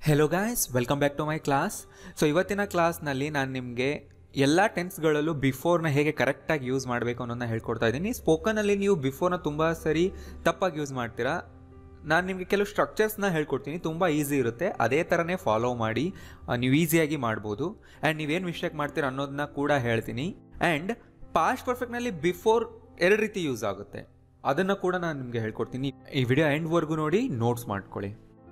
hello guys welcome back to my class so ಇವತ್ತಿನ ಕ್ಲಾಸ್ನಲ್ಲಿ ನಾನು ನಿಮಗೆ ಎಲ್ಲ ಟೆನ್ಸ್ಗಳಲ್ಲೂ ಬಿಫೋರ್ನ ಹೇಗೆ ಕರೆಕ್ಟಾಗಿ ಯೂಸ್ ಮಾಡಬೇಕು ಅನ್ನೋದನ್ನ ಹೇಳ್ಕೊಡ್ತಾ ಇದ್ದೀನಿ ಸ್ಪೋಕನಲ್ಲಿ ನೀವು ಬಿಫೋರ್ನ ತುಂಬ ಸರಿ ತಪ್ಪಾಗಿ ಯೂಸ್ ಮಾಡ್ತೀರಾ ನಾನು ನಿಮಗೆ ಕೆಲವು ಸ್ಟ್ರಕ್ಚರ್ಸ್ನ ಹೇಳ್ಕೊಡ್ತೀನಿ ತುಂಬ ಈಸಿ ಇರುತ್ತೆ ಅದೇ ಥರನೇ ಫಾಲೋ ಮಾಡಿ ಆ, ನೀವು ಈಸಿಯಾಗಿ ಮಾಡ್ಬೋದು ಆ್ಯಂಡ್ ನೀವೇನು ಮಿಸ್ಟೇಕ್ ಮಾಡ್ತೀರಾ ಅನ್ನೋದನ್ನ ಕೂಡ ಹೇಳ್ತೀನಿ ಆ್ಯಂಡ್ ಪಾಸ್ಟ್ ಪರ್ಫೆಕ್ಟ್ನಲ್ಲಿ ಬಿಫೋರ್ ಎರಡು ರೀತಿ ಯೂಸ್ ಆಗುತ್ತೆ ಅದನ್ನು ಕೂಡ ನಾನು ನಿಮಗೆ ಹೇಳ್ಕೊಡ್ತೀನಿ ಈ ವಿಡಿಯೋ ಎಂಡ್ವರೆಗೂ ನೋಡಿ ನೋಟ್ಸ್ ಮಾಡ್ಕೊಳ್ಳಿ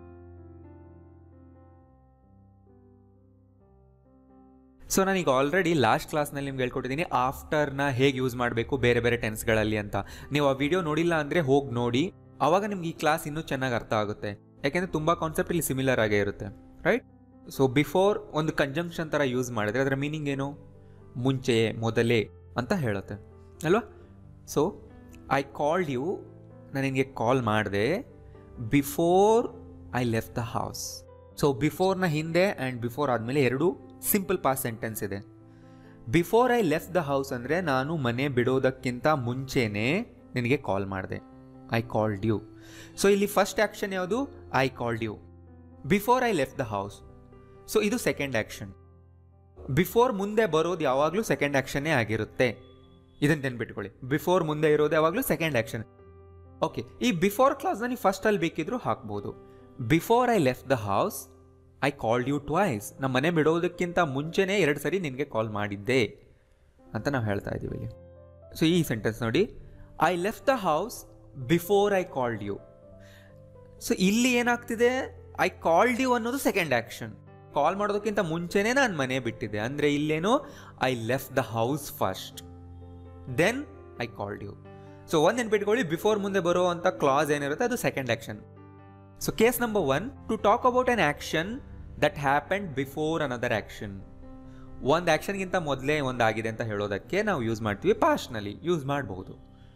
ಸೊ ನಾನೀಗ ಆಲ್ರೆಡಿ ಲಾಸ್ಟ್ ಕ್ಲಾಸ್ನಲ್ಲಿ ನಿಮ್ಗೆ ಹೇಳ್ಕೊಟ್ಟಿದ್ದೀನಿ ಆಫ್ಟರ್ನ ಹೇಗೆ ಯೂಸ್ ಮಾಡಬೇಕು ಬೇರೆ ಬೇರೆ ಟೆನ್ಸ್ಗಳಲ್ಲಿ ಅಂತ ನೀವು ಆ ವಿಡಿಯೋ ನೋಡಿಲ್ಲ ಅಂದರೆ ಹೋಗಿ ನೋಡಿ ಆವಾಗ ನಿಮ್ಗೆ ಈ ಕ್ಲಾಸ್ ಇನ್ನೂ ಚೆನ್ನಾಗಿ ಅರ್ಥ ಆಗುತ್ತೆ ಯಾಕೆಂದರೆ ತುಂಬ ಕಾನ್ಸೆಪ್ಟ್ ಇಲ್ಲಿ ಸಿಮಿಲರ್ ಆಗೇ ಇರುತ್ತೆ ರೈಟ್ ಸೊ ಬಿಫೋರ್ ಒಂದು ಕಂಜಂಕ್ಷನ್ ಥರ ಯೂಸ್ ಮಾಡಿದ್ರೆ ಅದರ ಮೀನಿಂಗ್ ಏನು ಮುಂಚೆಯೇ ಮೊದಲೇ ಅಂತ ಹೇಳುತ್ತೆ ಅಲ್ವಾ ಸೊ ಐ ಕಾಲ್ಡ್ ಯು ನಾನು ನಿನಗೆ ಕಾಲ್ ಮಾಡಿದೆ before I left the house so ಬಿಫೋರ್ನ ಹಿಂದೆ ಆ್ಯಂಡ್ ಬಿಫೋರ್ ಆದಮೇಲೆ ಎರಡು ಸಿಂಪಲ್ ಪಾಸ್ ಸೆಂಟೆನ್ಸ್ ಇದೆ before I left the house ಅಂದರೆ ನಾನು ಮನೆ ಬಿಡೋದಕ್ಕಿಂತ ಮುಂಚೆನೇ ನಿನಗೆ ಕಾಲ್ ಮಾಡಿದೆ ಐ ಕಾಲ್ಡ್ ಯು ಸೊ ಇಲ್ಲಿ ಫಸ್ಟ್ ಆ್ಯಕ್ಷನ್ ಯಾವುದು I called you before I left the house so ಇದು ಸೆಕೆಂಡ್ ಆ್ಯಕ್ಷನ್ ಬಿಫೋರ್ ಮುಂದೆ ಬರೋದು ಯಾವಾಗಲೂ ಸೆಕೆಂಡ್ ಆ್ಯಕ್ಷನ್ನೇ ಆಗಿರುತ್ತೆ ಇದನ್ನು ನೆನ್ಬಿಟ್ಕೊಳ್ಳಿ ಬಿಫೋರ್ ಮುಂದೆ ಇರೋದು ಯಾವಾಗಲೂ ಸೆಕೆಂಡ್ ಆ್ಯಕ್ಷನ್ ಓಕೆ ಈ ಬಿಫೋರ್ ಕ್ಲಾಸ್ನ ನೀವು ಫಸ್ಟಲ್ಲಿ ಬೇಕಿದ್ರೂ ಹಾಕ್ಬೋದು before I left the house I called you twice ನಮ್ಮ ಮನೆ ಬಿಡೋದಕ್ಕಿಂತ ಮುಂಚೆನೇ ಎರಡು ಸರಿ ನಿನಗೆ ಕಾಲ್ ಮಾಡಿದ್ದೆ ಅಂತ ನಾವು ಹೇಳ್ತಾ ಇದ್ದೀವಿ ಇಲ್ಲಿ ಸೊ ಈ ಸೆಂಟೆನ್ಸ್ ನೋಡಿ I left the house before I called you so ಇಲ್ಲಿ ಏನಾಗ್ತಿದೆ ಐ ಕಾಲ್ಡ್ ಯು ಅನ್ನೋದು ಸೆಕೆಂಡ್ ಆ್ಯಕ್ಷನ್ ಕಾಲ್ ಮಾಡೋದಕ್ಕಿಂತ ಮುಂಚೆನೇ ನಾನು ಮನೆ ಬಿಟ್ಟಿದ್ದೆ ಅಂದರೆ ಇಲ್ಲೇನು I left the house first then I called you so ಒಂದು ನೆನ್ಪಿಟ್ಕೊಳ್ಳಿ ಬಿಫೋರ್ ಮುಂದೆ ಬರೋ ಅಂತ ಕ್ಲಾಸ್ ಏನಿರುತ್ತೆ ಅದು second action so case number one to talk about an action that happened before another action ಒಂದು ಆ್ಯಕ್ಷನ್ಗಿಂತ ಮೊದಲೇ ಒಂದು ಆಗಿದೆ ಅಂತ ಹೇಳೋದಕ್ಕೆ ನಾವು ಯೂಸ್ ಮಾಡ್ತೀವಿ ಪಾಸ್ಟ್ನಲ್ಲಿ ಯೂಸ್ ಮಾಡಬಹುದು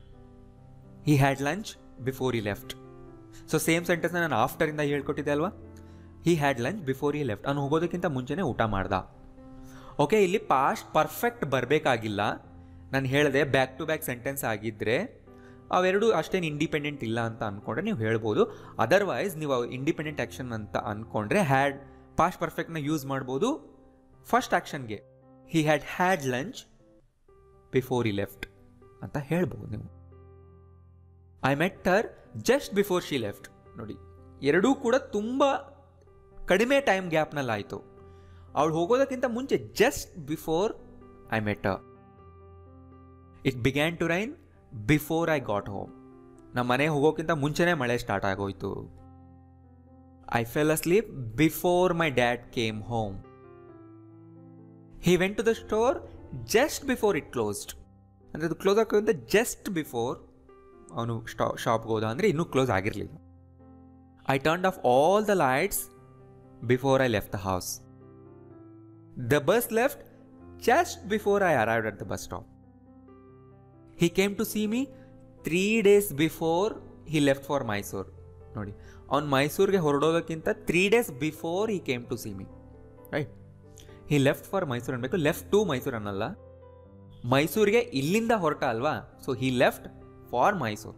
he had lunch before he left so same ಸೆಂಟೆನ್ಸ್ನ ನಾನು ಆಫ್ಟರಿಂದ ಹೇಳ್ಕೊಟ್ಟಿದ್ದೆ ಅಲ್ವಾ he had lunch before he left ಅವ್ನು ಹೋಗೋದಕ್ಕಿಂತ ಮುಂಚೆನೇ ಊಟ ಮಾಡ್ದ ಓಕೆ ಇಲ್ಲಿ ಪಾಸ್ಟ್ ಪರ್ಫೆಕ್ಟ್ ಬರಬೇಕಾಗಿಲ್ಲ ನಾನು ಹೇಳಿದೆ ಬ್ಯಾಕ್ ಟು ಬ್ಯಾಕ್ ಸೆಂಟೆನ್ಸ್ ಆಗಿದ್ದರೆ ಅವೆರಡು ಅಷ್ಟೇನು ಇಂಡಿಪೆಂಡೆಂಟ್ ಇಲ್ಲ ಅಂತ ಅಂದ್ಕೊಂಡ್ರೆ ನೀವು ಹೇಳ್ಬೋದು ಅದರ್ವೈಸ್ ನೀವು ಇಂಡಿಪೆಂಡೆಂಟ್ ಆ್ಯಕ್ಷನ್ ಅಂತ ಅಂದ್ಕೊಂಡ್ರೆ ಹ್ಯಾಡ್ ಪಾಸ್ಟ್ ಪರ್ಫೆಕ್ಟ್ನ ಯೂಸ್ ಮಾಡ್ಬೋದು ಫಸ್ಟ್ ಆ್ಯಕ್ಷನ್ಗೆ he had had lunch before he left ಅಂತ ಹೇಳ್ಬೋದು ನೀವು I met her just before she left ನೋಡಿ ಎರಡೂ ಕೂಡ ತುಂಬ ಕಡಿಮೆ ಟೈಮ್ ಗ್ಯಾಪ್ನಲ್ಲಿ ಆಯಿತು ಅವಳು ಹೋಗೋದಕ್ಕಿಂತ ಮುಂಚೆ just before I met her it began to rain before I got home ನಮ್ಮ ಮನೆ ಹೋಗೋಕ್ಕಿಂತ ಮುಂಚೆನೇ ಮಳೆ ಸ್ಟಾರ್ಟ್ ಆಗೋಯ್ತು I fell asleep before my dad came home he went to the store just before it closed ಅಂದರೆ ಅದು close ಆಗೋದ್ರಿಂದ just before ಅವನು ಸ್ಟಾ ಶಾಪ್ಗೆ ಹೋದ ಅಂದರೆ ಇನ್ನೂ ಕ್ಲೋಸ್ ಆಗಿರಲಿಲ್ಲ I turn off all the lights before I left the house the bus left just before I arrived at the bus stop he came to see me three days before he left for Mysore ನೋಡಿ ಅವ್ನು ಮೈಸೂರಿಗೆ ಹೊರಡೋದಕ್ಕಿಂತ three days before he came to see me right he left for Mysore ಅನ್ಬೇಕು left to Mysore ಅನ್ನಲ್ಲ ಮೈಸೂರಿಗೆ ಇಲ್ಲಿಂದ ಹೊರಟ ಅಲ್ವಾ so he left for Mysore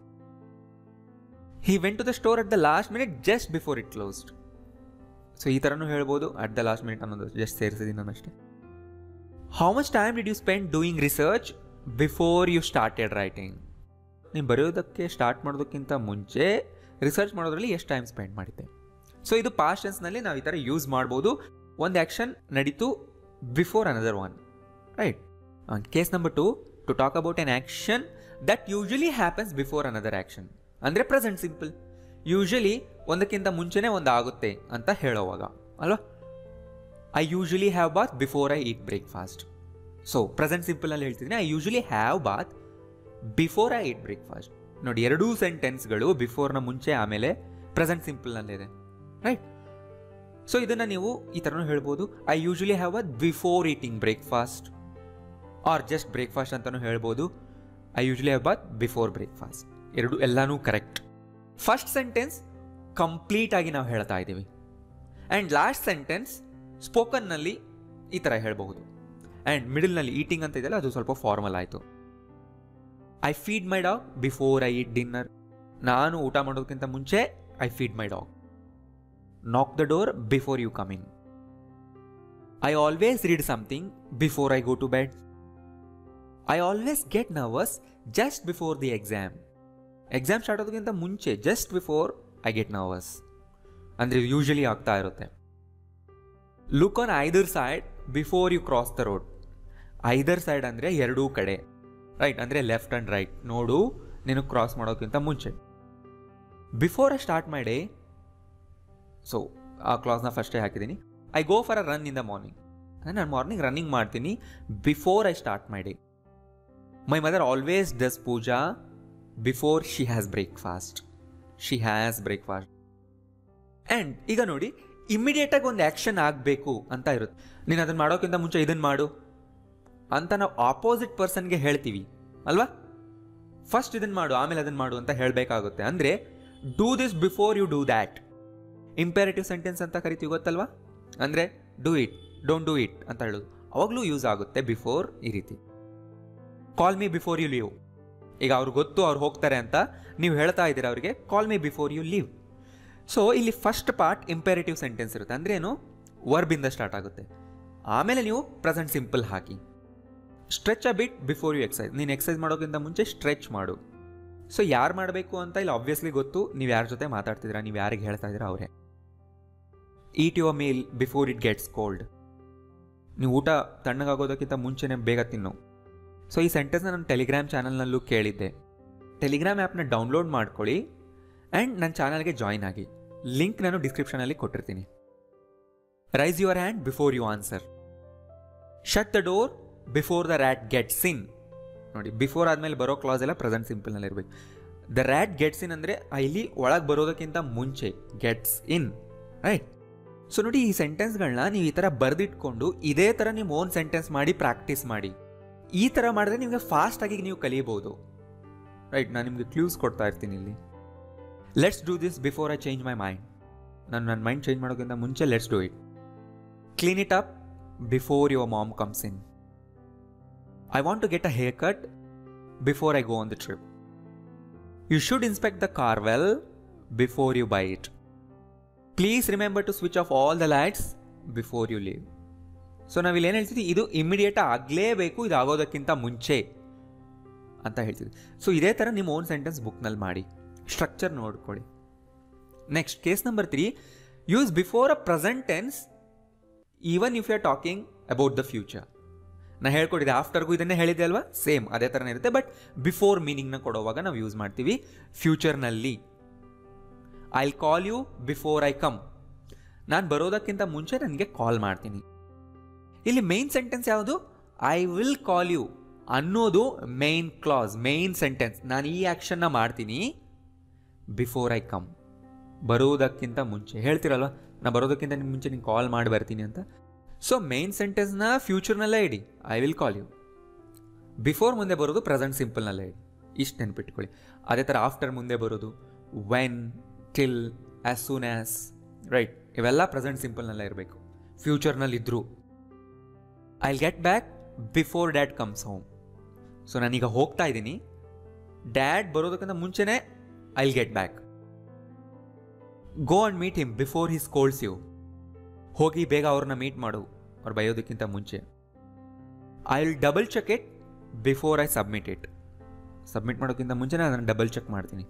he went to the store at the last minute just before it closed so ಈ ಥರನೂ ಹೇಳ್ಬೋದು at the last minute ಅನ್ನೋದು ಜಸ್ಟ್ ಸೇರಿಸಿದ್ದೀನಿ ನಾನು ಅಷ್ಟೇ how much time did you spend doing research before you started writing ನೀವು ಬರೆಯೋದಕ್ಕೆ start ಮಾಡೋದಕ್ಕಿಂತ ಮುಂಚೆ ರಿಸರ್ಚ್ ಮಾಡೋದ್ರಲ್ಲಿ ಎಷ್ಟು ಟೈಮ್ ಸ್ಪೆಂಡ್ ಮಾಡಿದ್ದೆ ಸೊ ಇದು ಪಾಸ್ಟ್ ಟೆನ್ಸ್ನಲ್ಲಿ ನಾವು ಈ ಥರ ಯೂಸ್ ಮಾಡ್ಬೋದು ಒಂದು ಆ್ಯಕ್ಷನ್ ನಡೀತು before another one right case number two to talk about N action that usually happens before another action ಅಂದರೆ ಪ್ರೆಸೆಂಟ್ ಸಿಂಪಲ್ ಯೂಶಲಿ ಒಂದಕ್ಕಿಂತ ಮುಂಚೆನೇ ಒಂದು ಆಗುತ್ತೆ ಅಂತ ಹೇಳೋವಾಗ ಅಲ್ವಾ I usually have bath before I eat breakfast so present ಸಿಂಪಲ್ನಲ್ಲಿ ಹೇಳ್ತಿದ್ದೀನಿ I usually have bath before I eat breakfast ನೋಡಿ ಎರಡೂ ಸೆಂಟೆನ್ಸ್ಗಳು ಬಿಫೋರ್ನ ಮುಂಚೆ ಆಮೇಲೆ ಪ್ರೆಸೆಂಟ್ ಸಿಂಪಲ್ನಲ್ಲಿದೆ ರೈಟ್ ಸೊ ಇದನ್ನು ನೀವು ಈ ಥರನೂ ಹೇಳ್ಬೋದು I usually have a before eating breakfast or just breakfast ಅಂತಲೂ ಹೇಳ್ಬೋದು I usually have bath before breakfast ಎರಡು ಎಲ್ಲನೂ ಕರೆಕ್ಟ್ ಫಸ್ಟ್ ಸೆಂಟೆನ್ಸ್ ಕಂಪ್ಲೀಟ್ ಆಗಿ ನಾವು ಹೇಳ್ತಾ ಇದ್ದೀವಿ ಆ್ಯಂಡ್ ಲಾಸ್ಟ್ ಸೆಂಟೆನ್ಸ್ ಸ್ಪೋಕನ್ನಲ್ಲಿ ಈ ಥರ ಹೇಳಬಹುದು ಆ್ಯಂಡ್ ಮಿಡಲ್ನಲ್ಲಿ ಈಟಿಂಗ್ ಅಂತ ಇದೆಯಲ್ಲ ಅದು ಸ್ವಲ್ಪ ಫಾರ್ಮಲ್ ಆಯಿತು I feed my dog before I eat dinner ನಾನು ಊಟ ಮಾಡೋದಕ್ಕಿಂತ ಮುಂಚೆ I feed my dog knock the door before you come in I always read something before I go to bed I always get nervous just before the exam exam start ಆಗೋದಕ್ಕಿಂತ ಮುಂಚೆ just before ಐ ಗೆಟ್ ನರ್ವಸ್ ಅಂದರೆ usually ಆಗ್ತಾ ಇರುತ್ತೆ look on either side before you cross the road either side ಅಂದರೆ ಎರಡೂ ಕಡೆ ರೈಟ್ ಅಂದರೆ ಲೆಫ್ಟ್ ಆ್ಯಂಡ್ ರೈಟ್ ನೋಡು ನೀನು ಕ್ರಾಸ್ ಮಾಡೋಕ್ಕಿಂತ ಮುಂಚೆ ಬಿಫೋರ್ ಐ ಸ್ಟಾರ್ಟ್ ಮಾಡಿ ಸೊ ಆ ಕ್ಲಾಸ್ನ ಫಸ್ಟೇ ಹಾಕಿದ್ದೀನಿ I go for a run in the morning ನಾನು ಮಾರ್ನಿಂಗ್ ರನ್ನಿಂಗ್ ಮಾಡ್ತೀನಿ ಬಿಫೋರ್ ಐ ಸ್ಟಾರ್ಟ್ ಮಾಡಿ my mother always does puja before she has breakfast she has breakfast and ಈಗ ನೋಡಿ ಇಮಿಡಿಯೇಟಾಗಿ ಒಂದು ಆ್ಯಕ್ಷನ್ ಆಗಬೇಕು ಅಂತ ಇರುತ್ತೆ ನೀನು ಅದನ್ನು ಮಾಡೋಕ್ಕಿಂತ ಮುಂಚೆ ಇದನ್ನು ಮಾಡು ಅಂತ ನಾವು ಆಪೋಸಿಟ್ ಪರ್ಸನ್ಗೆ ಹೇಳ್ತೀವಿ ಅಲ್ವಾ ಫಸ್ಟ್ ಇದನ್ನು ಮಾಡು ಆಮೇಲೆ ಅದನ್ನು ಮಾಡು ಅಂತ ಹೇಳಬೇಕಾಗುತ್ತೆ ಅಂದರೆ do this before you do that imperative sentence ಅಂತ ಕರಿತೀವಿ ಗೊತ್ತಲ್ವಾ ಅಂದರೆ do it don't do it ಅಂತ ಹೇಳೋದು ಅವಾಗಲೂ ಯೂಸ್ ಆಗುತ್ತೆ ಬಿಫೋರ್ ಈ ರೀತಿ call me before you leave ಈಗ ಅವ್ರಿಗೆ ಗೊತ್ತು ಅವ್ರು ಹೋಗ್ತಾರೆ ಅಂತ ನೀವು ಹೇಳ್ತಾ ಇದ್ದೀರಾ ಅವರಿಗೆ call me before you leave so ಇಲ್ಲಿ ಫಸ್ಟ್ ಪಾರ್ಟ್ ಇಂಪೇರೇಟಿವ್ ಸೆಂಟೆನ್ಸ್ ಇರುತ್ತೆ ಅಂದ್ರೆ ಏನು ವರ್ಬಿಂದ ಸ್ಟಾರ್ಟ್ ಆಗುತ್ತೆ ಆಮೇಲೆ ನೀವು ಪ್ರೆಸೆಂಟ್ ಸಿಂಪಲ್ ಹಾಕಿ stretch a bit before you exercise ನೀನು ಎಕ್ಸೈಸ್ ಮಾಡೋಕ್ಕಿಂತ ಮುಂಚೆ ಸ್ಟ್ರೆಚ್ ಮಾಡು ಸೊ ಯಾರು ಮಾಡಬೇಕು ಅಂತ ಇಲ್ಲಿ ಆಬ್ವಿಯಸ್ಲಿ ಗೊತ್ತು ನೀವು ಯಾರ ಜೊತೆ ಮಾತಾಡ್ತಿದ್ದೀರಾ ನೀವು ಯಾರಿಗೆ ಹೇಳ್ತಾ ಇದ್ದೀರಾ ಅವರೇ eat your meal before it gets cold ನೀವು ಊಟ ತಣ್ಣಗಾಗೋದಕ್ಕಿಂತ ಮುಂಚೆನೇ ಬೇಗ ತಿನ್ನು ಸೊ ಈ ಸೆಂಟೆನ್ಸ್ನ ನಾನು ಟೆಲಿಗ್ರಾಮ್ ಚಾನಲ್ನಲ್ಲೂ ಕೇಳಿದ್ದೆ ಟೆಲಿಗ್ರಾಮ್ ಆ್ಯಪ್ನ ಡೌನ್ಲೋಡ್ ಮಾಡ್ಕೊಳ್ಳಿ ಆ್ಯಂಡ್ ನನ್ನ ಚಾನಲ್ಗೆ ಜಾಯ್ನ್ ಆಗಿ ಲಿಂಕ್ ನಾನು ಡಿಸ್ಕ್ರಿಪ್ಷನಲ್ಲಿ ಕೊಟ್ಟಿರ್ತೀನಿ raise your hand before you answer shut the door before the rat gets in ನೋಡಿ ಬಿಫೋರ್ ಆದಮೇಲೆ ಬರೋ ಕ್ಲಾಸ್ ಎಲ್ಲ ಪ್ರೆಸೆಂಟ್ ಸಿಂಪಲ್ನಲ್ಲಿ ಇರಬೇಕು ದ ರ್ಯಾಟ್ ಗೆಟ್ಸ್ ಇನ್ ಅಂದರೆ ಇಲ್ಲಿ ಒಳಗೆ ಬರೋದಕ್ಕಿಂತ ಮುಂಚೆ ಗೆಟ್ಸ್ ಇನ್ ರೈಟ್ ಸೊ ನೋಡಿ ಈ ಸೆಂಟೆನ್ಸ್ಗಳನ್ನ ನೀವು ಈ ಥರ ಬರೆದಿಟ್ಕೊಂಡು ಇದೇ ಥರ ನಿಮ್ಮ ಓನ್ ಸೆಂಟೆನ್ಸ್ ಮಾಡಿ ಪ್ರಾಕ್ಟೀಸ್ ಮಾಡಿ ಈ ಥರ ಮಾಡಿದ್ರೆ ನಿಮಗೆ ಫಾಸ್ಟಾಗಿ ನೀವು ಕಲಿಯಬಹುದು ರೈಟ್ ನಾನು ನಿಮಗೆ ಕ್ಲೂಸ್ ಕೊಡ್ತಾ ಇರ್ತೀನಿ ಇಲ್ಲಿ let's do this before I change my mind ನಾನು ನನ್ನ ಮೈಂಡ್ ಚೇಂಜ್ ಮಾಡೋಕ್ಕಿಂತ ಮುಂಚೆ let's do it clean it up before your mom comes in I want to get a haircut before I go on the trip you should inspect the car well before you buy it please remember to switch off all the lights before you leave so ನಾವಿಲ್ಲಿ ಏನು ಹೇಳ್ತೀವಿ ಇದು immediate ಆಗಲೇಬೇಕು ಇದು ಆಗೋದಕ್ಕಿಂತ ಮುಂಚೆ ಅಂತ ಹೇಳ್ತೀವಿ so ಇದೇ ಥರ ನಿಮ್ಮ ಓನ್ ಸೆಂಟೆನ್ಸ್ ಬುಕ್ನಲ್ಲಿ ಮಾಡಿ ಸ್ಟ್ರಕ್ಚರ್ ನೋಡ್ಕೊಳ್ಳಿ next case number three use before a present tense even if you are talking about the future ನಾ ಹೇಳ್ಕೊಟ್ಟಿದ್ದೆ ಆಫ್ಟರ್ಗೂ ಇದನ್ನೇ ಹೇಳಿದೆ ಅಲ್ವಾ ಸೇಮ್ ಅದೇ ಥರನೇ ಇರುತ್ತೆ ಬಟ್ ಬಿಫೋರ್ ಮೀನಿಂಗ್ನ ಕೊಡುವಾಗ ನಾವು ಯೂಸ್ ಮಾಡ್ತೀವಿ ಫ್ಯೂಚರ್ನಲ್ಲಿ I call you before I come ನಾನು ಬರೋದಕ್ಕಿಂತ ಮುಂಚೆ ನನಗೆ ಕಾಲ್ ಮಾಡ್ತೀನಿ ಇಲ್ಲಿ ಮೇನ್ ಸೆಂಟೆನ್ಸ್ ಯಾವುದು ಐ ವಿಲ್ ಕಾಲ್ ಯು ಅನ್ನೋದು ಮೇನ್ ಕ್ಲಾಸ್ ಮೇನ್ ಸೆಂಟೆನ್ಸ್ ನಾನು ಈ ಆ್ಯಕ್ಷನ್ನ ಮಾಡ್ತೀನಿ ಬಿಫೋರ್ ಐ ಕಮ್ ಬರೋದಕ್ಕಿಂತ ಮುಂಚೆ ಹೇಳ್ತಿರಲ್ವ ನಾ ಬರೋದಕ್ಕಿಂತ ನಿಮ್ಮ ಮುಂಚೆ ನಿಂಗೆ ಕಾಲ್ ಮಾಡಿ ಬರ್ತೀನಿ ಅಂತ ಸೊ ಮೇನ್ ಸೆಂಟೆನ್ಸ್ನ ಫ್ಯೂಚರ್ನಲ್ಲೇ ಇಡಿ I will call you before ಮುಂದೆ ಬರೋದು ಪ್ರೆಸೆಂಟ್ ಸಿಂಪಲ್ನಲ್ಲೇ ಇಡಿ ಇಷ್ಟು ನೆನ್ಪಿಟ್ಕೊಳ್ಳಿ ಅದೇ ಥರ ಆಫ್ಟರ್ ಮುಂದೆ ಬರೋದು when till as soon as right ಇವೆಲ್ಲ ಪ್ರೆಸೆಂಟ್ ಸಿಂಪಲ್ನಲ್ಲೇ ಇರಬೇಕು ಫ್ಯೂಚರ್ನಲ್ಲಿ ಇದ್ದರು I get back before dad comes home so ನಾನೀಗ ಹೋಗ್ತಾ ಇದ್ದೀನಿ ಡ್ಯಾಡ್ ಬರೋದಕ್ಕಿಂತ ಮುಂಚೆನೇ I get back go and meet him before his colds you ಹೋಗಿ ಬೇಗ ಅವ್ರನ್ನ ಮೀಟ್ ಮಾಡು ಅವ್ರು ಬಯೋದಕ್ಕಿಂತ ಮುಂಚೆ I will double check it before I submit it submit ಮಾಡೋಕ್ಕಿಂತ ಮುಂಚೆ ನಾನು ಅದನ್ನು ಡಬಲ್ ಚೆಕ್ ಮಾಡ್ತೀನಿ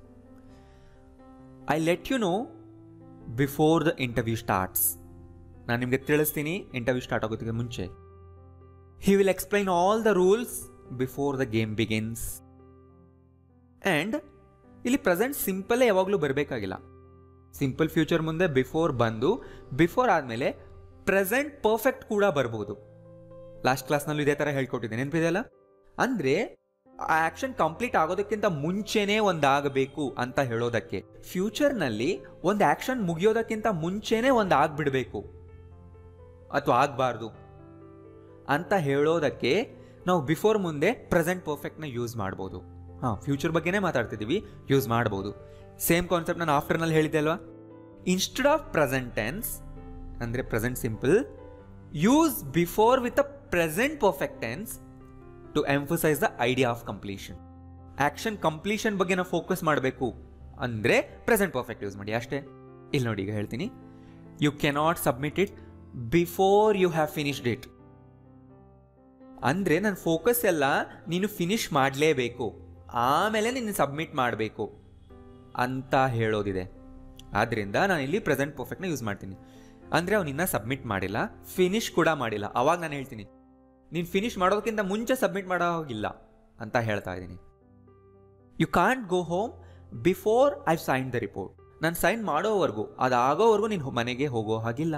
I let you no before the interview starts ನಾನು ನಿಮಗೆ ತಿಳಿಸ್ತೀನಿ ಇಂಟರ್ವ್ಯೂ ಸ್ಟಾರ್ಟ್ ಆಗೋದಕ್ಕೆ ಮುಂಚೆ he will explain all the rules before the game begins and ಇಲ್ಲಿ ಪ್ರೆಸೆಂಟ್ ಸಿಂಪಲ್ಲೇ ಯಾವಾಗಲೂ ಬರಬೇಕಾಗಿಲ್ಲ ಸಿಂಪಲ್ ಫ್ಯೂಚರ್ ಮುಂದೆ ಬಿಫೋರ್ ಬಂದು ಬಿಫೋರ್ ಆದಮೇಲೆ ಪ್ರೆಸೆಂಟ್ ಪರ್ಫೆಕ್ಟ್ ಕೂಡ ಬರ್ಬೋದು ಲಾಸ್ಟ್ ಕ್ಲಾಸ್ನಲ್ಲೂ ಇದೇ ಥರ ಹೇಳ್ಕೊಟ್ಟಿದ್ದೆ ನೆನಪಿದೆಯಲ್ಲ ಅಂದರೆ ಆ ಆ್ಯಕ್ಷನ್ ಕಂಪ್ಲೀಟ್ ಆಗೋದಕ್ಕಿಂತ ಮುಂಚೆನೇ ಒಂದಾಗಬೇಕು ಅಂತ ಹೇಳೋದಕ್ಕೆ ಫ್ಯೂಚರ್ನಲ್ಲಿ ಒಂದು ಆ್ಯಕ್ಷನ್ ಮುಗಿಯೋದಕ್ಕಿಂತ ಮುಂಚೆನೇ ಒಂದು ಆಗ್ಬಿಡಬೇಕು ಅಥವಾ ಆಗಬಾರ್ದು ಅಂತ ಹೇಳೋದಕ್ಕೆ ನಾವು ಬಿಫೋರ್ ಮುಂದೆ ಪ್ರೆಸೆಂಟ್ ಪರ್ಫೆಕ್ಟ್ನ ಯೂಸ್ ಮಾಡ್ಬೋದು ಹಾಂ ಫ್ಯೂಚರ್ ಬಗ್ಗೆನೇ ಮಾತಾಡ್ತಿದ್ದೀವಿ ಯೂಸ್ ಮಾಡ್ಬೋದು ಸೇಮ್ ಕಾನ್ಸೆಪ್ಟ್ ನಾನು ಆಫ್ಟರ್ನಲ್ಲಿ ಹೇಳಿದ್ದೆ ಅಲ್ವಾ ಇನ್ಸ್ಟೆಡ್ ಆಫ್ ಪ್ರೆಸೆಂಟ್ ಟೆನ್ಸ್ ಅಂದರೆ present simple use before with a present perfect tense to emphasize the idea of completion action completion ಬಗ್ಗೆ ನಾವು ಫೋಕಸ್ ಮಾಡಬೇಕು ಅಂದರೆ ಪ್ರೆಸೆಂಟ್ ಪರ್ಫೆಕ್ಟ್ ಯೂಸ್ ಮಾಡಿ ಅಷ್ಟೇ ಇಲ್ಲಿ ನೋಡಿ ಈಗ ಹೇಳ್ತೀನಿ you cannot submit it before you have finished it ಅಂದರೆ ನನ್ನ ಫೋಕಸ್ ಎಲ್ಲ ನೀನು ಫಿನಿಶ್ ಮಾಡಲೇಬೇಕು ಆಮೇಲೆ ನೀನು ಸಬ್ಮಿಟ್ ಮಾಡಬೇಕು ಅಂತ ಹೇಳೋದಿದೆ ಆದ್ದರಿಂದ ನಾನು ಇಲ್ಲಿ ಪ್ರೆಸೆಂಟ್ ಪರ್ಫೆಕ್ಟ್ನ ಯೂಸ್ ಮಾಡ್ತೀನಿ ಅಂದರೆ ಅವ್ನು ಇನ್ನೂ ಸಬ್ಮಿಟ್ ಮಾಡಿಲ್ಲ ಫಿನಿಶ್ ಕೂಡ ಮಾಡಿಲ್ಲ ಅವಾಗ ನಾನು ಹೇಳ್ತೀನಿ ನೀನು ಫಿನಿಶ್ ಮಾಡೋದಕ್ಕಿಂತ ಮುಂಚೆ ಸಬ್ಮಿಟ್ ಮಾಡೋ ಹೋಗಿಲ್ಲ ಅಂತ ಹೇಳ್ತಾ ಇದ್ದೀನಿ you can't go home before I sign the report ನಾನು ಸೈನ್ ಮಾಡೋವರೆಗೂ ಅದಾಗೋವರೆಗೂ ನೀನು ಮನೆಗೆ ಹೋಗೋ ಹಾಗಿಲ್ಲ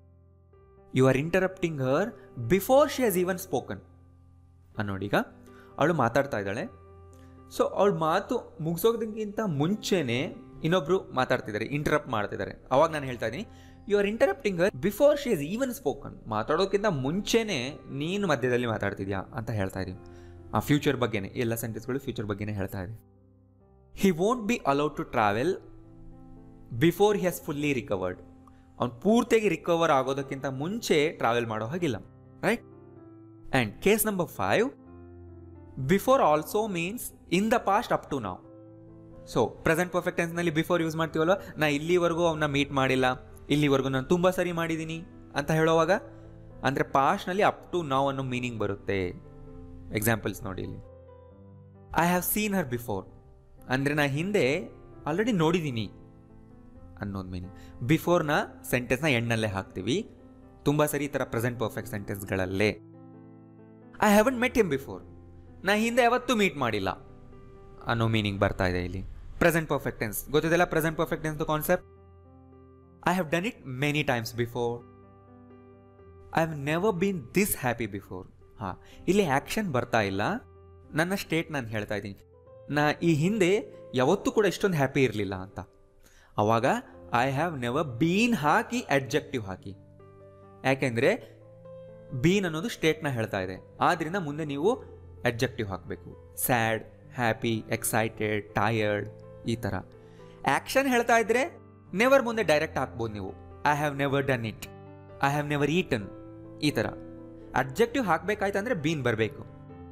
you are interrupting her before she has even spoken ಅನ್ನೋಡೀಗ ಅವಳು ಮಾತಾಡ್ತಾ ಇದ್ದಾಳೆ ಸೊ ಅವಳು ಮಾತು ಮುಗಿಸೋದಕ್ಕಿಂತ ಮುಂಚೆನೆ ಇನ್ನೊಬ್ರು ಮಾತಾಡ್ತಿದ್ದಾರೆ ಇಂಟರಪ್ಟ್ ಮಾಡ್ತಿದ್ದಾರೆ ಅವಾಗ ನಾನು ಹೇಳ್ತಾ ಇದ್ದೀನಿ you are interrupting her before she is even spoken ಮಾತಾಡೋದಕ್ಕಿಂತ ಮುಂಚೆನೆ ನೀನು ಮಧ್ಯದಲ್ಲಿ ಮಾತಾಡ್ತಿದ್ಯಾ ಅಂತ ಹೇಳ್ತಾ ಇದ್ದೀವಿ ಆ ಫ್ಯೂಚರ್ ಬಗ್ಗೆನೇ ಎಲ್ಲ ಸೆಂಟೆನ್ಸ್ಗಳು ಫ್ಯೂಚರ್ ಬಗ್ಗೆನೇ ಹೇಳ್ತಾ ಇದ್ದೀವಿ he won't be allowed to travel before he has fully recovered ಅವ್ನು ಪೂರ್ತಿಯಾಗಿ ರಿಕವರ್ ಆಗೋದಕ್ಕಿಂತ ಮುಂಚೆ ಟ್ರಾವೆಲ್ ಮಾಡೋ ಹಾಗಿಲ್ಲ right and case number five before also means in the past up to ನಾವು ಸೊ ಪ್ರೆಸೆಂಟ್ ಪರ್ಫೆಕ್ಟ್ ಟೆನ್ಸ್ನಲ್ಲಿ ಬಿಫೋರ್ ಯೂಸ್ ಮಾಡ್ತೀವಲ್ವ ನಾ ಇಲ್ಲಿವರೆಗೂ ಅವನ್ನ ಮೀಟ್ ಮಾಡಿಲ್ಲ ಇಲ್ಲಿವರೆಗೂ ನಾನು ತುಂಬ ಸರಿ ಮಾಡಿದ್ದೀನಿ ಅಂತ ಹೇಳೋವಾಗ ಅಂದರೆ ಪಾಸ್ಟ್ನಲ್ಲಿ ಅಪ್ ಟು ನಾವು ಅನ್ನೋ ಮೀನಿಂಗ್ ಬರುತ್ತೆ ಎಕ್ಸಾಂಪಲ್ಸ್ ನೋಡಿ ಇಲ್ಲಿ I have seen her before ಅಂದರೆ ನಾ ಹಿಂದೆ ಆಲ್ರೆಡಿ ನೋಡಿದ್ದೀನಿ ಅನ್ನೋದು ಮೀನಿಂಗ್ ಬಿಫೋರ್ನ ಸೆಂಟೆನ್ಸ್ನ ಎಣ್ಣಲ್ಲೇ ಹಾಕ್ತೀವಿ ತುಂಬ ಸರಿ ಈ ಥರ ಪ್ರೆಸೆಂಟ್ ಪರ್ಫೆಕ್ಟ್ ಸೆಂಟೆನ್ಸ್ಗಳಲ್ಲೇ I haven't met him before ನಾ ಹಿಂದೆ ಯಾವತ್ತೂ ಮೀಟ್ ಮಾಡಿಲ್ಲ ಅನ್ನೋ ಮೀನಿಂಗ್ ಬರ್ತಾ ಇದೆ ಇಲ್ಲಿ ಪ್ರೆಸೆಂಟ್ ಪರ್ಫೆಕ್ಟ್ ಟೆನ್ಸ್ ಗೊತ್ತಿದೆಲ್ಲ present perfect tense concept I have done it many times before I have never been this happy before ಹಾಂ ಇಲ್ಲಿ ಆ್ಯಕ್ಷನ್ ಬರ್ತಾ ಇಲ್ಲ ನನ್ನ ಸ್ಟೇಟ್ ನಾನು ಹೇಳ್ತಾ ಇದ್ದೀನಿ ನಾ ಈ ಹಿಂದೆ ಯಾವತ್ತೂ ಕೂಡ ಇಷ್ಟೊಂದು ಹ್ಯಾಪಿ ಇರಲಿಲ್ಲ ಅಂತ ಅವಾಗ ಐ ಹ್ಯಾವ್ ನೆವರ್ ಬೀನ್ ಹಾಕಿ ಅಡ್ಜೆಕ್ಟಿವ್ ಹಾಕಿ ಯಾಕೆಂದರೆ ಬೀನ್ ಅನ್ನೋದು ಸ್ಟೇಟ್ನ ಹೇಳ್ತಾ ಇದೆ ಆದ್ದರಿಂದ ಮುಂದೆ ನೀವು ಅಡ್ಜೆಕ್ಟಿವ್ ಹಾಕಬೇಕು ಸ್ಯಾಡ್ ಹ್ಯಾಪಿ ಎಕ್ಸೈಟೆಡ್ ಟಯರ್ಡ್ ಈ ಥರ ಆ್ಯಕ್ಷನ್ ಹೇಳ್ತಾ ಇದ್ರೆ ನೆವರ್ ಮುಂದೆ ಡೈರೆಕ್ಟ್ ಹಾಕ್ಬೋದು ನೀವು I have never done it I have never eaten ಈ ಥರ ಅಡ್ಜೆಕ್ಟಿವ್ ಹಾಕಬೇಕಾಯ್ತು ಅಂದರೆ ಬೀನ್ ಬರಬೇಕು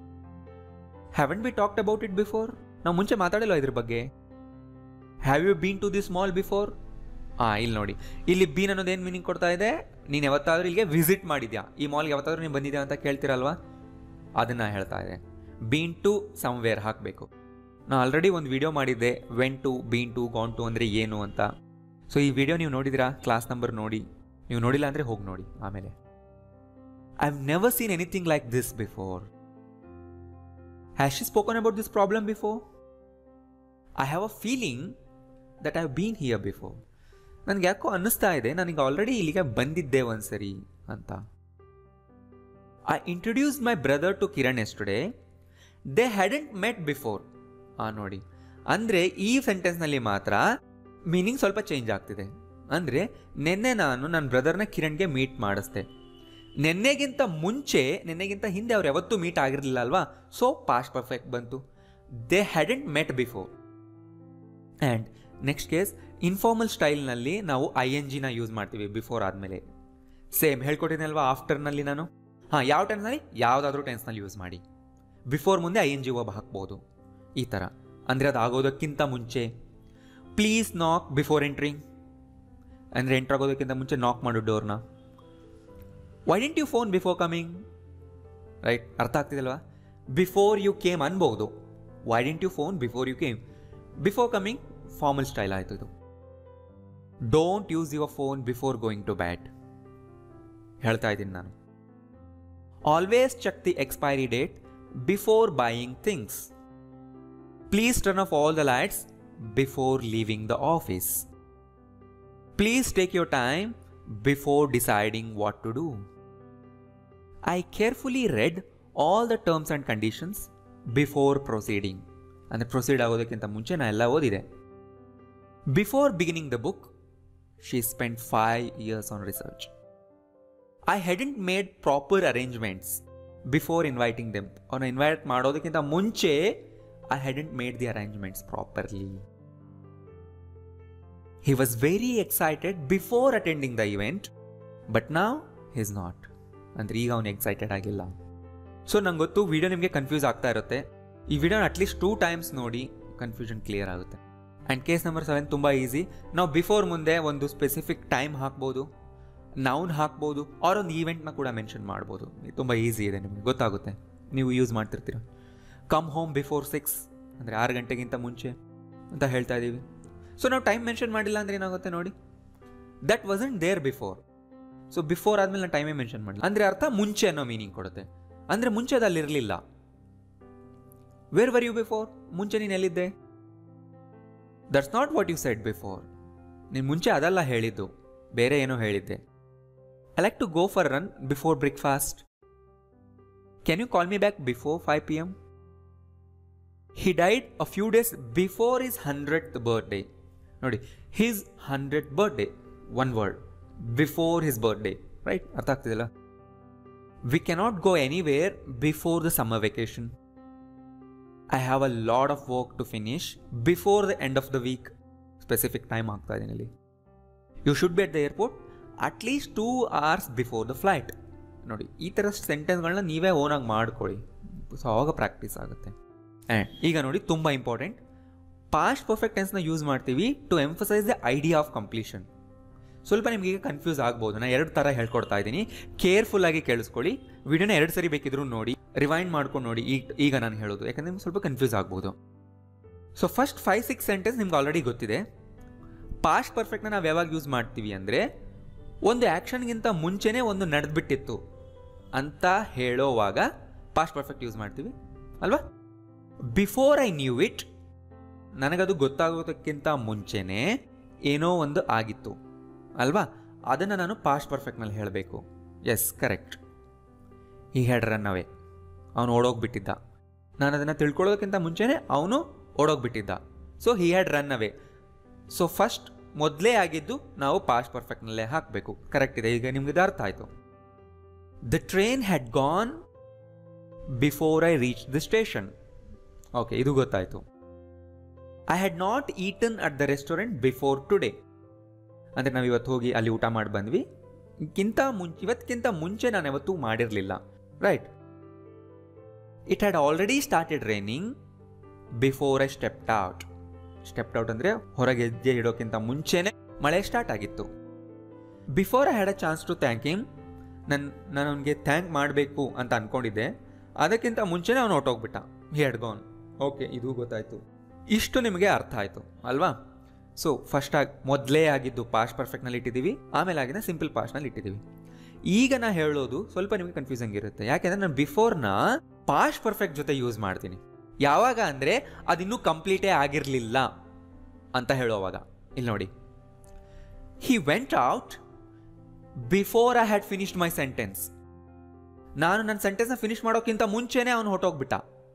haven't be talked about it before ನಾವು ಮುಂಚೆ ಮಾತಾಡಿಲ್ಲ ಇದ್ರ ಬಗ್ಗೆ have you been to this mall before ಹಾಂ ಇಲ್ಲಿ ನೋಡಿ ಇಲ್ಲಿ ಬೀನ್ ಅನ್ನೋದು ಏನು ಮೀನಿಂಗ್ ಕೊಡ್ತಾ ಇದೆ ನೀನು ಯಾವತ್ತಾದ್ರೂ ಇಲ್ಲಿಗೆ ವಿಸಿಟ್ ಮಾಡಿದ್ಯಾ ಈ ಮಾಲ್ಗೆ ಯಾವತ್ತಾದ್ರೂ ನೀನು ಬಂದಿದ್ಯಾ ಅಂತ ಕೇಳ್ತಿರಲ್ವಾ ಅದನ್ನು ಹೇಳ್ತಾ ಇದೆ ಬೀನ್ ಟು ಸಮ್ವೇರ್ ಹಾಕಬೇಕು ನಾನು ಆಲ್ರೆಡಿ ಒಂದು ವಿಡಿಯೋ ಮಾಡಿದ್ದೆ when to been to gone to ಅಂದರೆ ಏನು ಅಂತ ಸೊ ಈ ವಿಡಿಯೋ ನೀವು ನೋಡಿದಿರಾ ಕ್ಲಾಸ್ ನಂಬರ್ ನೋಡಿ ನೀವು ನೋಡಿಲ್ಲ ಅಂದರೆ ಹೋಗಿ ನೋಡಿ ಆಮೇಲೆ I have never seen anything like this before has she spoken about this problem before I have a feeling that I have been here before ನನಗೆ ಯಾಕೋ ಅನ್ನಿಸ್ತಾ ಇದೆ ನನಗೆ ಆಲ್ರೆಡಿ ಇಲ್ಲಿಗೆ ಬಂದಿದ್ದೆ ಒಂದ್ಸರಿ ಅಂತ I introduce my brother to Kiran yesterday they hadn't met before ಆ ನೋಡಿ ಅಂದರೆ ಈ ಸೆಂಟೆನ್ಸ್ನಲ್ಲಿ ಮಾತ್ರ ಮೀನಿಂಗ್ ಸ್ವಲ್ಪ ಚೇಂಜ್ ಆಗ್ತಿದೆ ಅಂದರೆ ನಿನ್ನೆ ನಾನು ನನ್ನ ಬ್ರದರ್ನ ಕಿರಣ್ಗೆ ಮೀಟ್ ಮಾಡಿಸ್ದೆ ನಿನ್ನೆಗಿಂತ ಮುಂಚೆ ನಿನ್ನೆಗಿಂತ ಹಿಂದೆ ಅವ್ರು ಯಾವತ್ತೂ ಮೀಟ್ ಆಗಿರಲಿಲ್ಲ ಅಲ್ವಾ ಸೊ ಪಾಸ್ಟ್ ಪರ್ಫೆಕ್ಟ್ ಬಂತು they hadn't met before and next case informal ಸ್ಟೈಲ್ನಲ್ಲಿ ನಾವು ಐ ಎನ್ ಜಿನ ಯೂಸ್ ಮಾಡ್ತೀವಿ ಬಿಫೋರ್ ಆದಮೇಲೆ ಸೇಮ್ ಹೇಳ್ಕೊಟ್ಟಿದ್ದೀನಲ್ವಾ ಆಫ್ಟರ್ನಲ್ಲಿ ನಾನು ಹಾಂ ಯಾವ ಟೆನ್ಸ್ನಲ್ಲಿ ಯಾವುದಾದ್ರೂ ಟೆನ್ಸ್ನಲ್ಲಿ ಯೂಸ್ ಮಾಡಿ ಬಿಫೋರ್ ಮುಂದೆ ಐ ಎನ್ ಜಿ ಒಬ್ಬ ಹಾಕ್ಬೋದು ಈ ಥರ ಅಂದರೆ ಅದು ಆಗೋದಕ್ಕಿಂತ ಮುಂಚೆ ಪ್ಲೀಸ್ ನಾಕ್ ಬಿಫೋರ್ ಎಂಟ್ರಿಂಗ್ ಅಂದರೆ ಎಂಟ್ರ್ ಆಗೋದಕ್ಕಿಂತ ಮುಂಚೆ ನಾಕ್ ಮಾಡು ಡೋರ್ನ why didn't you phone before coming right ಅರ್ಥ ಆಗ್ತಿದಲ್ವಾ ಬಿಫೋರ್ ಯು ಕೇಮ್ ಅನ್ಬೋದು why didn't you phone before you came before coming formal style ಆಯಿತು ಇದು don't use your phone before going to bed ಹೇಳ್ತಾ ಇದ್ದೀನಿ ನಾನು always check the expiry date before buying things please turn off all the lights before leaving the office please take your time before deciding what to do I carefully read all the terms and conditions before proceeding ಅಂದರೆ proceed ಆಗೋದಕ್ಕಿಂತ ಮುಂಚೆ ನಾ ಎಲ್ಲ ಓದಿದೆ before beginning the book she spend five years on research I hadn't made proper arrangements before inviting them ಅವ್ರನ್ನ invite ಮಾಡೋದಕ್ಕಿಂತ ಮುಂಚೆ I hadn't made the arrangements properly he was very excited before attending the event but now his not ಅಂದರೆ ಈಗ ಅವನು excited ಆಗಿಲ್ಲ so ನಂಗೆ ಗೊತ್ತು video ನಿಮಗೆ ಕನ್ಫ್ಯೂಸ್ ಆಗ್ತಾ ಇರುತ್ತೆ ಈ ವಿಡಿಯೋನ ಅಟ್ಲೀಸ್ಟ್ ಟೂ ಟೈಮ್ಸ್ ನೋಡಿ ಕನ್ಫ್ಯೂಷನ್ ಕ್ಲಿಯರ್ ಆಗುತ್ತೆ ಆ್ಯಂಡ್ ಕೇಸ್ ನಂಬರ್ ಸೆವೆನ್ ತುಂಬ ಈಸಿ ನಾವು ಬಿಫೋರ್ ಮುಂದೆ ಒಂದು ಸ್ಪೆಸಿಫಿಕ್ ಟೈಮ್ ಹಾಕ್ಬೋದು ನೌನ್ ಹಾಕ್ಬೋದು ಅವ್ರ ಒಂದು ಈವೆಂಟ್ನ ಕೂಡ ಮೆನ್ಷನ್ ಮಾಡ್ಬೋದು ತುಂಬ ಈಸಿ ಇದೆ ನಿಮಗೆ ಗೊತ್ತಾಗುತ್ತೆ ನೀವು ಯೂಸ್ ಮಾಡ್ತಿರ್ತೀರ ಕಮ್ ಹೋಮ್ ಬಿಫೋರ್ ಸಿಕ್ಸ್ ಅಂದರೆ ಆರು ಗಂಟೆಗಿಂತ ಮುಂಚೆ ಅಂತ ಹೇಳ್ತಾ ಇದ್ದೀವಿ ಸೊ ನಾವು ಟೈಮ್ ಮೆನ್ಷನ್ ಮಾಡಿಲ್ಲ ಅಂದರೆ ಏನಾಗುತ್ತೆ ನೋಡಿ that wasn't there before so before ಆದಮೇಲೆ ನಾನು ಟೈಮೇ ಮೆನ್ಷನ್ ಮಾಡಿಲ್ಲ ಅಂದರೆ ಅರ್ಥ ಮುಂಚೆ ಅನ್ನೋ ಮೀನಿಂಗ್ ಕೊಡುತ್ತೆ ಅಂದರೆ ಮುಂಚೆ ಅದು ಅಲ್ಲಿರಲಿಲ್ಲ ವೇರ್ ವರ್ ಯು ಬಿಫೋರ್ ಮುಂಚೆ ನೀನು ಎಲ್ಲಿದ್ದೆ that's not what you said before ನೀನು ಮುಂಚೆ ಅದಲ್ಲ ಹೇಳಿದ್ದು ಬೇರೆ ಏನೋ ಹೇಳಿದ್ದೆ I like to go for run before breakfast can you call me back before five P M he died a few days before his hundred birthday ನೋಡಿ his hundred birthday one word before his birthday right ಅರ್ಥ ಆಗ್ತಿದೆಯಲ್ಲ we cannot go anywhere before the summer vacation I have a load of work to finish before the end of the week specific time ಆಗ್ತಾ ಇದೀನಿ ಇಲ್ಲಿ you should be at the airport at least two hours before the flight ನೋಡಿ ಈ ಥರ ಸೆಂಟೆನ್ಸ್ಗಳನ್ನ ನೀವೇ ಓನಾಗಿ ಮಾಡ್ಕೊಳ್ಳಿ so ಆವಾಗ practice ಆಗುತ್ತೆ ಆ್ಯಂಡ್ ಈಗ ನೋಡಿ ತುಂಬ ಇಂಪಾರ್ಟೆಂಟ್ ಪಾಸ್ಟ್ ಪರ್ಫೆಕ್ಟ್ ಟೆನ್ಸ್ನ ಯೂಸ್ ಮಾಡ್ತೀವಿ to emphasize the idea of completion ಸ್ವಲ್ಪ ನಿಮಗೆ ಈಗ ಕನ್ಫ್ಯೂಸ್ ಆಗ್ಬೋದು ನಾನು ಎರಡು ಥರ ಹೇಳ್ಕೊಡ್ತಾ ಇದ್ದೀನಿ ಕೇರ್ಫುಲ್ ಆಗಿ ಕೇಳಿಸ್ಕೊಳ್ಳಿ ವಿಡಿಯೋನ ಎರಡು ಸರಿ ಬೇಕಿದ್ರು ನೋಡಿ ರಿವೈಂಡ್ ಮಾಡ್ಕೊಂಡು ನೋಡಿ ಈಗ ಈಗ ನಾನು ಹೇಳೋದು ಯಾಕಂದ್ರೆ ನಿಮ್ಗೆ ಸ್ವಲ್ಪ ಕನ್ಫ್ಯೂಸ್ ಆಗ್ಬೋದು so first five six sentence ನಿಮ್ಗೆ ಆಲ್ರೆಡಿ ಗೊತ್ತಿದೆ ಪಾಸ್ಟ್ ಪರ್ಫೆಕ್ಟ್ನ ನಾವು ಯಾವಾಗ ಯೂಸ್ ಮಾಡ್ತೀವಿ ಅಂದರೆ ಒಂದು ಆ್ಯಕ್ಷನ್ಗಿಂತ ಮುಂಚೆನೇ ಒಂದು ನಡೆದ್ಬಿಟ್ಟಿತ್ತು ಅಂತ ಹೇಳೋವಾಗ ಪಾಸ್ಟ್ ಪರ್ಫೆಕ್ಟ್ ಯೂಸ್ ಮಾಡ್ತೀವಿ ಅಲ್ವಾ ಬಿಫೋರ್ ಐ ನ್ಯೂ ಇಟ್ ನನಗದು ಗೊತ್ತಾಗೋದಕ್ಕಿಂತ ಮುಂಚೆನೇ ಏನೋ ಒಂದು ಆಗಿತ್ತು ಅಲ್ವಾ ಅದನ್ನು ನಾನು ಪಾಸ್ಟ್ ಪರ್ಫೆಕ್ಟ್ನಲ್ಲಿ ಹೇಳಬೇಕು ಎಸ್ ಕರೆಕ್ಟ್ ಈ ಹ್ಯಾಡ್ ರನ್ ಅವೇ ಅವನು ಓಡೋಗ್ಬಿಟ್ಟಿದ್ದ ನಾನು ಅದನ್ನು ತಿಳ್ಕೊಳ್ಳೋದಕ್ಕಿಂತ ಮುಂಚೆನೇ ಅವನು ಓಡೋಗ್ಬಿಟ್ಟಿದ್ದ so he had run away so first ಮೊದಲೇ ಆಗಿದ್ದು ನಾವು ಪಾಸ್ಟ್ ಪರ್ಫೆಕ್ಟ್ನಲ್ಲೇ ಹಾಕಬೇಕು ಕರೆಕ್ಟ್ ಇದೆ ಈಗ ನಿಮ್ಗೆ ಇದು ಅರ್ಥ ಆಯಿತು the train had gone before I reach the station okay ಇದು ಗೊತ್ತಾಯಿತು I had not eaten at the restaurant before today ಅಂದರೆ ನಾವು ಇವತ್ತು ಹೋಗಿ ಅಲ್ಲಿ ಊಟ ಮಾಡಿ ಬಂದ್ವಿ ಕಿಂತ ಮುಂಚೆ ಇವತ್ತಿಗಿಂತ ಮುಂಚೆ ನಾನು ಯಾವತ್ತೂ ಮಾಡಿರಲಿಲ್ಲ right it had already started raining before I stepped out stepped out ಅಂದರೆ ಹೊರಗೆ ಹೆಜ್ಜೆ ಇಡೋಕ್ಕಿಂತ ಮುಂಚೆನೆ ಮಳೆ ಸ್ಟಾರ್ಟ್ ಆಗಿತ್ತು before I had a chance to thank him ನನ್ನ ನಾನು ಅವನಿಗೆ ಥ್ಯಾಂಕ್ ಮಾಡಬೇಕು ಅಂತ ಅಂದ್ಕೊಂಡಿದ್ದೆ ಅದಕ್ಕಿಂತ ಮುಂಚೆನೇ ಅವನು ಹೊಟ್ಟೋಗ್ಬಿಟ್ಟ ಹಿ ಹ್ಯಾಡ್ ಗಾನ್ ಓಕೆ ಇದು ಗೊತ್ತಾಯಿತು ಇಷ್ಟು ನಿಮಗೆ ಅರ್ಥ ಆಯಿತು ಅಲ್ವಾ ಸೊ ಫಸ್ಟ್ ಆಗಿ ಮೊದಲೇ ಆಗಿದ್ದು ಪಾಸ್ಟ್ ಪರ್ಫೆಕ್ಟ್ನಲ್ಲಿ ಇಟ್ಟಿದ್ದೀವಿ ಆಮೇಲೆ ಆಗಿನ ಸಿಂಪಲ್ ಪಾಸ್ಟ್ನಲ್ಲಿ ಇಟ್ಟಿದ್ದೀವಿ ಈಗ ನಾ ಹೇಳೋದು ಸ್ವಲ್ಪ ನಿಮಗೆ ಕನ್ಫ್ಯೂಸಿಂಗ್ ಇರುತ್ತೆ ಯಾಕೆಂದ್ರೆ ನಾನು ಬಿಫೋರ್ನ ಪಾಸ್ಟ್ ಪರ್ಫೆಕ್ಟ್ ಜೊತೆ ಯೂಸ್ ಮಾಡ್ತೀನಿ ಯಾವಾಗ ಅಂದರೆ ಅದಿನ್ನೂ ಕಂಪ್ಲೀಟೇ ಆಗಿರಲಿಲ್ಲ ಅಂತ ಹೇಳೋವಾಗ ಇಲ್ಲಿ ನೋಡಿ he went out before I had finished my sentence ನಾನು ನನ್ನ ಸೆಂಟೆನ್ಸ್ನ ಫಿನಿಶ್ ಮಾಡೋಕ್ಕಿಂತ ಮುಂಚೆನೇ ಅವನು ಹೊಟ್ಟೋಗ್ಬಿಟ್ಟ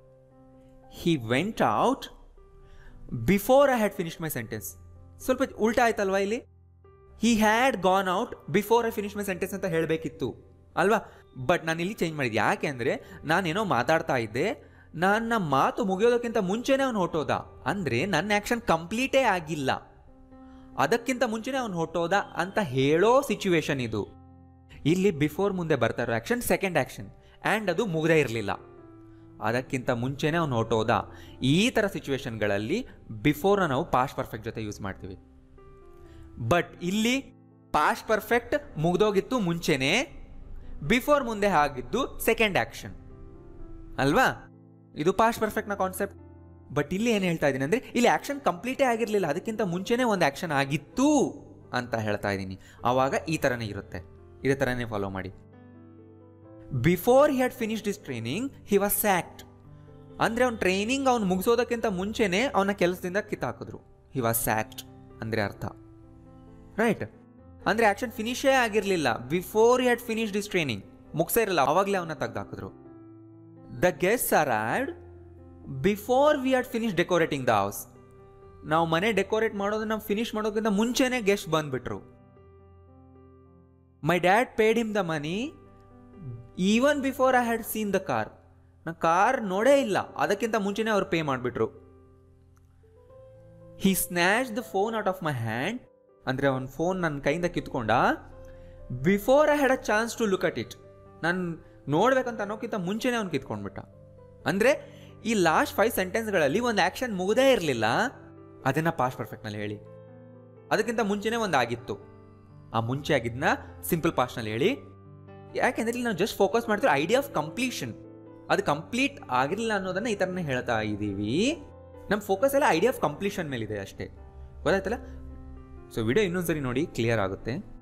he went out before I had finish my sentence ಸ್ವಲ್ಪ ಉಲ್ಟಾ ಆಯ್ತಲ್ವಾ ಇಲ್ಲಿ he had gone out before I finish my sentence ಅಂತ ಹೇಳಬೇಕಿತ್ತು ಅಲ್ವಾ ಬಟ್ ನಾನು ಇಲ್ಲಿ ಚೇಂಜ್ ಮಾಡಿದ್ದೆ ಯಾಕೆ ಅಂದರೆ ನಾನೇನೋ ಮಾತಾಡ್ತಾ ಇದ್ದೆ ನನ್ನ ಮಾತು ಮುಗಿಯೋದಕ್ಕಿಂತ ಮುಂಚೆನೇ ಅವನು ಹೊಟ್ಟೋದ ಅಂದರೆ ನನ್ನ ಆ್ಯಕ್ಷನ್ ಕಂಪ್ಲೀಟೇ ಆಗಿಲ್ಲ ಅದಕ್ಕಿಂತ ಮುಂಚೆನೇ ಅವನು ಹೊಟ್ಟೋದ ಅಂತ ಹೇಳೋ ಸಿಚುವೇಶನ್ ಇದು ಇಲ್ಲಿ ಬಿಫೋರ್ ಮುಂದೆ ಬರ್ತಾ ಇರೋ ಆ್ಯಕ್ಷನ್ ಸೆಕೆಂಡ್ ಆ್ಯಕ್ಷನ್ ಆ್ಯಂಡ್ ಅದು ಮುಗ್ದೇ ಇರಲಿಲ್ಲ ಅದಕ್ಕಿಂತ ಮುಂಚೆನೇ ಅವನು ಹೊಟ್ಟೋದ ಈ ಥರ ಸಿಚುವೇಶನ್ಗಳಲ್ಲಿ ಬಿಫೋರ್ನ ನಾವು ಪಾಸ್ಟ್ ಪರ್ಫೆಕ್ಟ್ ಜೊತೆ ಯೂಸ್ ಮಾಡ್ತೀವಿ ಬಟ್ ಇಲ್ಲಿ ಪಾಸ್ಟ್ ಪರ್ಫೆಕ್ಟ್ ಮುಗ್ದೋಗಿತ್ತು ಮುಂಚೆನೇ ಬಿಫೋರ್ ಮುಂದೆ ಆಗಿದ್ದು ಸೆಕೆಂಡ್ ಆ್ಯಕ್ಷನ್ ಅಲ್ವಾ ಇದು ಪಾಸ್ಟ್ ಪರ್ಫೆಕ್ಟ್ನ ಕಾನ್ಸೆಪ್ಟ್ ಬಟ್ ಇಲ್ಲಿ ಏನು ಹೇಳ್ತಾ ಇದ್ದೀನಿ ಅಂದರೆ ಇಲ್ಲಿ ಆ್ಯಕ್ಷನ್ ಕಂಪ್ಲೀಟೇ ಆಗಿರಲಿಲ್ಲ ಅದಕ್ಕಿಂತ ಮುಂಚೆನೇ ಒಂದು ಆ್ಯಕ್ಷನ್ ಆಗಿತ್ತು ಅಂತ ಹೇಳ್ತಾ ಇದ್ದೀನಿ ಆವಾಗ ಈ ಥರನೇ ಇರುತ್ತೆ ಇದೇ ಥರನೇ ಫಾಲೋ ಮಾಡಿ before he had finished his training he was sacked ಅಂದರೆ ಅವ್ನ ಟ್ರೈನಿಂಗ್ ಅವ್ನು ಮುಗಿಸೋದಕ್ಕಿಂತ ಮುಂಚೆನೇ ಅವನ ಕೆಲಸದಿಂದ ಕಿತ್ತಾಕಿದ್ರು ಹಿ ವಾಸ್ ಸ್ಯಾಕ್ಟ್ ಅಂದರೆ ಅರ್ಥ ರೈಟ್ ಅಂದರೆ ಆ್ಯಕ್ಷನ್ ಫಿನಿಶೇ ಆಗಿರಲಿಲ್ಲ before he had finished his training ಮುಗಿಸೇ ಇರಲ್ಲ ಅವಾಗಲೇ ಅವನ್ನ ತೆಗ್ದಾಕಿದ್ರು the guest arrived before we had finish decorating the house ನಾವು ಮನೆ ಡೆಕೋರೇಟ್ ಮಾಡೋದನ್ನ ಫಿನಿಶ್ ಮಾಡೋದಕ್ಕಿಂತ ಮುಂಚೆನೇ ಗೆಸ್ಟ್ ಬಂದ್ಬಿಟ್ರು my dad paid him the money even before I had seen the car ನಾ ಕಾರ್ ನೋಡೇ ಇಲ್ಲ ಅದಕ್ಕಿಂತ ಮುಂಚೆನೇ ಅವ್ರು ಪೇ ಮಾಡಿಬಿಟ್ರು he snatch the phone out of my hand ಅಂದರೆ ಅವನ ಫೋನ್ ನನ್ನ ಕೈಯಿಂದ ಕಿತ್ಕೊಂಡ before I had a chance to look at it ನಾನು ನೋಡ್ಬೇಕಂತ ಅನ್ನೋಕ್ಕಿಂತ ಮುಂಚೆನೇ ಅವ್ನು ಕಿತ್ಕೊಂಡ್ಬಿಟ್ಟ ಅಂದರೆ ಈ ಲಾಸ್ಟ್ ಫೈವ್ ಸೆಂಟೆನ್ಸ್ಗಳಲ್ಲಿ ಒಂದು ಆ್ಯಕ್ಷನ್ ಮುಗದೇ ಇರಲಿಲ್ಲ ಅದನ್ನು ಪಾಸ್ಟ್ ಪರ್ಫೆಕ್ಟ್ನಲ್ಲಿ ಹೇಳಿ ಅದಕ್ಕಿಂತ ಮುಂಚೆನೇ ಒಂದು ಆಗಿತ್ತು ಆ ಮುಂಚೆ ಆಗಿದ್ನ ಸಿಂಪಲ್ ಪಾಸ್ಟ್ನಲ್ಲಿ ಹೇಳಿ ಯಾಕೆಂದ್ರೆ ಇಲ್ಲಿ ನಾವು ಜಸ್ಟ್ ಫೋಕಸ್ ಮಾಡ್ತೀವಿ ಐಡಿಯಾ ಆಫ್ ಕಂಪ್ಲೀಷನ್ ಅದು ಕಂಪ್ಲೀಟ್ ಆಗಿರಲಿಲ್ಲ ಅನ್ನೋದನ್ನ ಈ ಥರನೇ ಹೇಳ್ತಾ ಇದ್ದೀವಿ ನಮ್ಮ ಫೋಕಸ್ ಎಲ್ಲ ಐಡಿಯಾ ಆಫ್ ಕಂಪ್ಲೀಷನ್ ಮೇಲಿದೆ ಅಷ್ಟೇ ಗೊತ್ತಾಯ್ತಲ್ಲ ಸೊ ವಿಡಿಯೋ ಇನ್ನೊಂದ್ಸರಿ ನೋಡಿ ಕ್ಲಿಯರ್ ಆಗುತ್ತೆ